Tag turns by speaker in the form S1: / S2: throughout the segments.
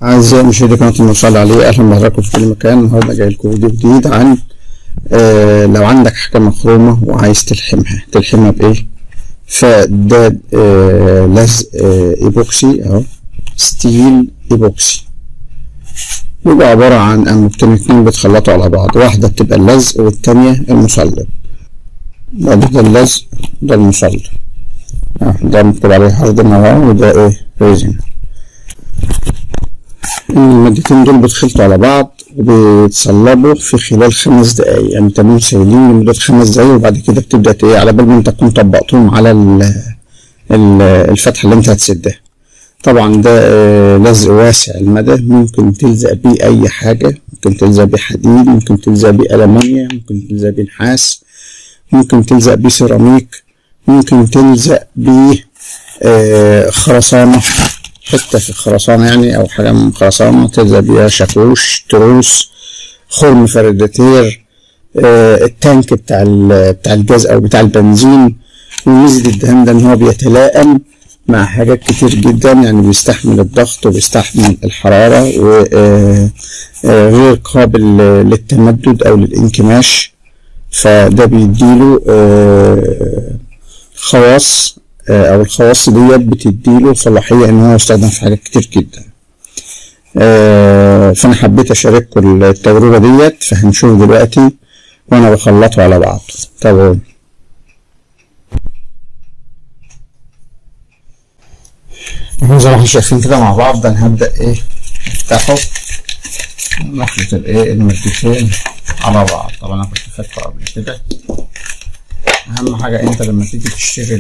S1: أعزائي مشاهدي قناة المصلى عليه أهلا بحضراتكم في كل مكان النهاردة جاي لكم فيديو جديد عن آه لو عندك حاجة مخرومة وعايز تلحمها تلحمها بإيه؟ فده آه لزق آه إيبوكسي أهو ستيل إيبوكسي بيبقى عبارة عن أنبوبتين اتنين بيتخلطوا على بعض واحدة بتبقى اللزق والتانية المصلب ده ده اللزق ده المصلب أهو ده مكتوب عليه هاردن أهو وده إيه ريزن المادتين دول بيتخلطوا على بعض وبيتصلبوا في خلال خمس دقايق يعني تمام سايلين لمدة خمس دقايق وبعد كده بتبدأ ايه على بال ما انت تكون طبقتهم على ال ال الفتحة اللي انت هتسدها طبعا ده آه لزق واسع المدى ممكن تلزق بيه اي حاجة ممكن تلزق بيه حديد ممكن تلزق بيه ألمونيا ممكن تلزق بيه نحاس ممكن تلزق بيه سيراميك ممكن تلزق بيه آه خرسانة حتة في الخرسانة يعني أو حاجة من الخرسانة تلزق بيها شاكوش تروس خرم فردتير آه التانك بتاع بتاع الجاز أو بتاع البنزين وميزة الدهان ده إن هو بيتلائم مع حاجات كتير جدا يعني بيستحمل الضغط وبيستحمل الحرارة وغير قابل للتمدد أو للانكماش فده بيديله آه خواص او الخواص ديت بتديله صلاحيه ان هو يستخدم في حاجات كتير جدا آه فانا حبيت اشارككم التجربه ديت فهنشوف دلوقتي وانا بخلطه على بعض طبعا زي ما احنا شايفين كده مع بعض انا هبدا ايه افتحه نخلط الايه المادتين على بعض طبعا انا كنت فاتحه قبل كده اهم حاجه انت لما تيجي تشتري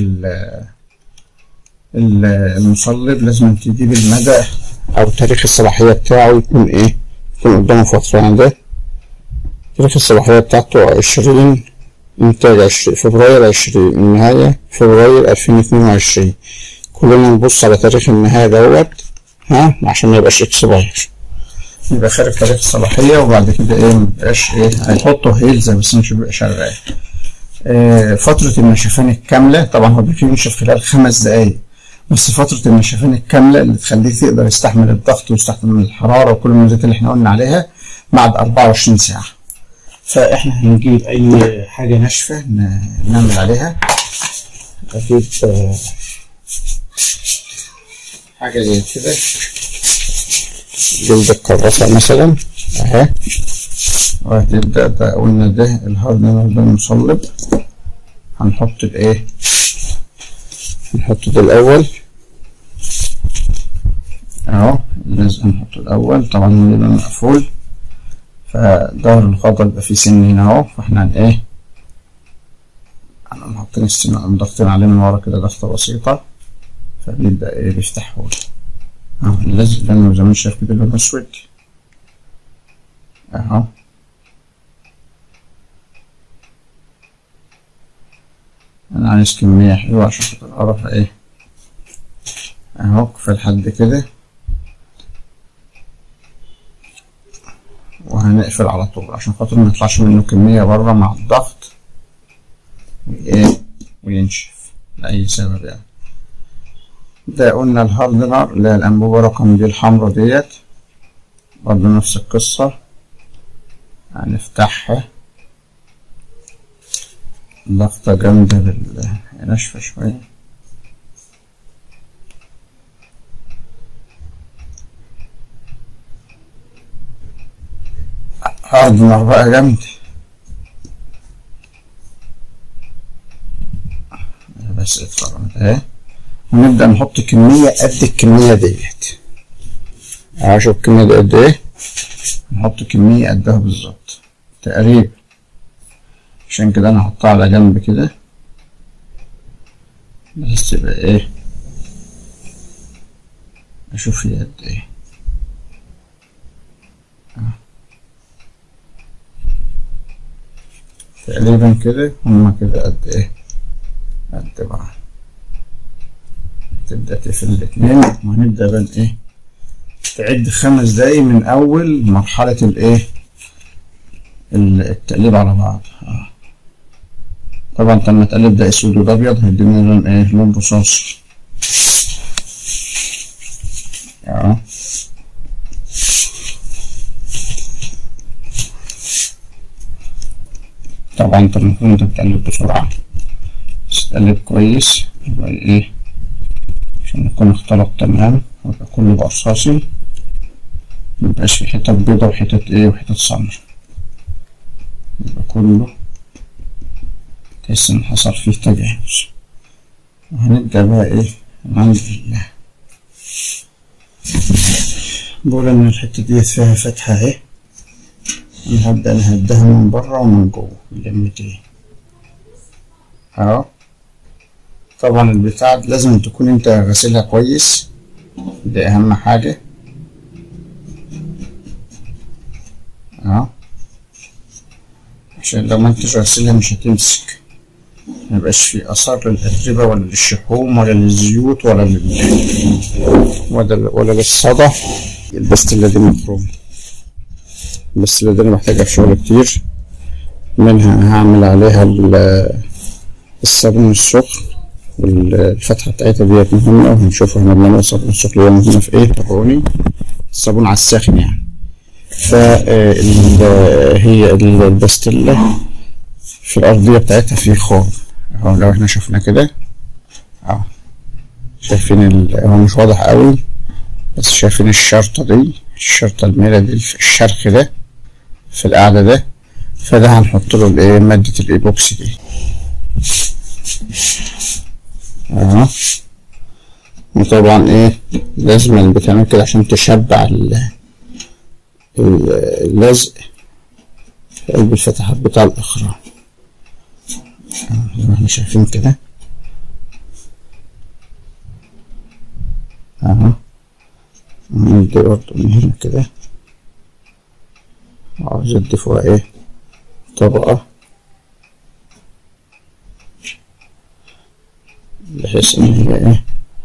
S1: المصلب لازم تجيب المدى او تاريخ الصلاحيه بتاعه يكون ايه يكون قدامه فتره يعني ده تاريخ الصلاحيه بتاعته عشرين انتاج عشرين فبراير عشرين النهايه فبراير الفين اتنين وعشرين كلنا نبص على تاريخ النهايه دوت ها عشان ما يبقاش اكسباير يبقى خارج تاريخ الصلاحيه وبعد كده ايه مبقاش ايه هيحطه هيلزا بس مش بيبقى شغال آه فترة النشفان الكاملة طبعا هو بينشف خلال خمس دقايق بس فترة النشفان الكاملة اللي تخليه تقدر يستحمل الضغط ويستحمل الحرارة وكل الميزات اللي احنا قلنا عليها بعد 24 ساعة فاحنا هنجيب أي حاجة ناشفة نعمل عليها أجيب آه حاجة زي كده جلد الكراسة مثلا أهي وهتبدأ ده قلنا ده الهاردنر ده المصلب هنحط الايه هنحط ده الأول اهو اللزق هنحطه الأول طبعا الليل مقفول فظهر الخضر يبقى فيه سن هنا اهو فاحنا هن ايه هنقوم حاطين السن نقوم ضاغطين عليه من ورا كده ضغطة بسيطة فبيبدأ ايه بيفتح هو اهو اللزق ده زي ما انت شايف كده لونه أسود اهو انا عايز كمية حلوة عشان خاطر اعرف ايه اهو كفاية لحد كده وهنقفل على طول عشان خاطر ميطلعش منه كمية برا مع الضغط وايه وينشف لأي سبب يعني ده قلنا الهاردنر اللي هي الأنبوبة رقم دي الحمرا ديت برضه نفس القصة هنفتحها ضغطة جامدة بال ناشفة شوية هاردنر بقى جامد بس اتفرمت اهي ونبدأ نحط كمية قد الكمية ديت اهو شوف الكمية دي قد ايه نحط كمية قدها بالظبط تقريبا عشان كده انا هحطها على جنب كده بس تبقى ايه اشوف هي قد ايه تقريبا كده هما كده قد ايه قد بعض تبدأ تقفل الاتنين وهنبدأ بقى ايه تعد خمس دقايق من أول مرحلة الإيه التقليب على بعض آه. طبعا انت لما تقلب ده اسود وده ابيض هيدينا لون ايه لون رصاصي اه طبعا انت المفروض انت بتقلب بسرعة بس تقلب كويس يبقى ايه عشان يكون اختلط تمام ويبقى كله بقى رصاصي ميبقاش في حتت بيضة وحتت ايه وحتت سمر يبقى كله تحس ان حصل فيه تجانس وهنبدأ بقى ايه عند ال بقول ان الحتة ديت فيها فتحة اهي انا هبدأ نهدها من بره ومن جوه اللمتين اهو طبعا البتاع دي لازم تكون انت غسلها كويس دي اهم حاجة اهو عشان لو ما انتش غسلها مش هتمسك ميبقاش في اثار للاتربة ولا للشحوم ولا للزيوت ولا لل ولا ولا للصدى البستلة دي مفروم البستلة دي انا محتاجها في شغل كتير منها هعمل عليها الصابون السخن والفتحة بتاعتها ديت مهمة وهنشوفها هنعمل لها الصابون السخن اللي مهمة في ايه تابعوني الصابون على الساخن يعني فا هي البستلة في الأرضية بتاعتها في خار اهو لو احنا شفنا كده اهو شايفين ال... هو مش واضح قوي بس شايفين الشرطة دي الشرطة الميلة دي الشرخ ده في القعدة ده فده هنحط له الايه مادة الايبوكسي دي اهو وطبعا ايه لازم بتعمل كده عشان تشبع ال اللزق في قلب الفتحات بتاع الإخراج زي ما احنا شايفين كده اهو ندي برضه من هنا كده عاوز ادي فوق ايه طبقة بحيث ان هي ايه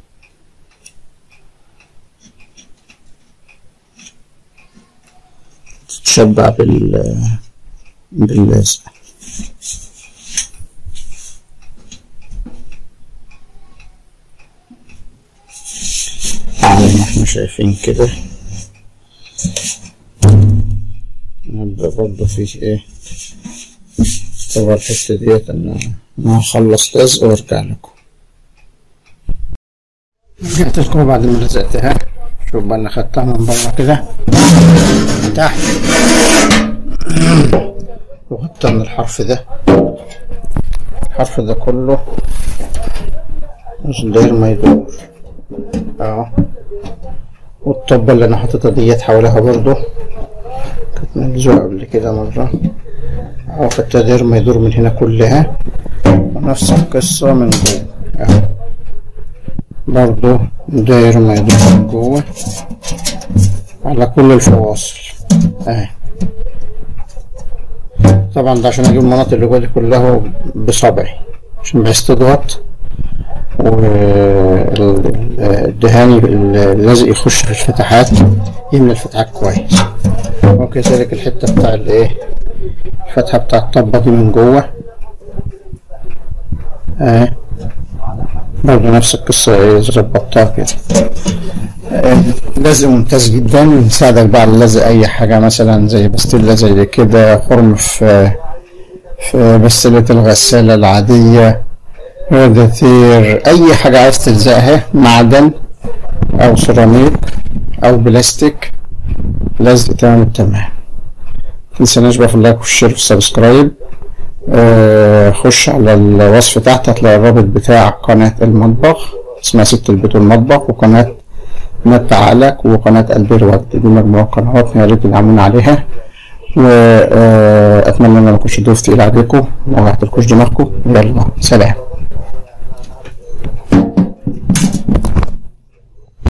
S1: تتشبع بال باللازق زي ما احنا شايفين كده نبدأ برضه في ايه طبعا الحتة ديت انا انا هخلص لزق وارجع لكم رجعت لكم بعد ما لزقتها شوف بقى انا خدتها من بره كده من تحت وخدتها من الحرف ده الحرف ده كله مش داير ما يدور اهو والطبة اللي انا حاططها ديت حواليها برضو كانت ملزوقة قبل كده مرة اهو فالتدير ما يدور من هنا كلها ونفس القصة من جوه اهو برضو داير ما يدور من جوه على كل الفواصل اهي طبعا ده عشان اجيب المناطق اللي جوه دي كلها بصبعي عشان بحيث تضغط والدهان اللازق يخش في الفتحات يملى الفتحات كويس وكذلك الحتة بتاع الايه الفتحة بتاع الطبة دي من جوه اه برضه نفس القصة ايه ظبطتها كده لزق ممتاز جدا يساعدك بقى على لزق اي حاجة مثلا زي بستيلة زي كده خرم في في بستلة الغسالة العادية دثير اي حاجة عايز تلزقها معدن او سيراميك او بلاستيك لزق تمام التمام متنسناش بقى في اللايك والشير والسبسكرايب آه خش على الوصف تحت هتلاقي الرابط بتاع قناة المطبخ اسمها ست البيت والمطبخ وقناة نت عقلك وقناة البير وقت دي مجموعة قنوات يا ريت تدعمونا عليها واتمنى ان ما اكونش ضيف تقيل عليكم وما وجعتلكوش دماغكم يلا سلام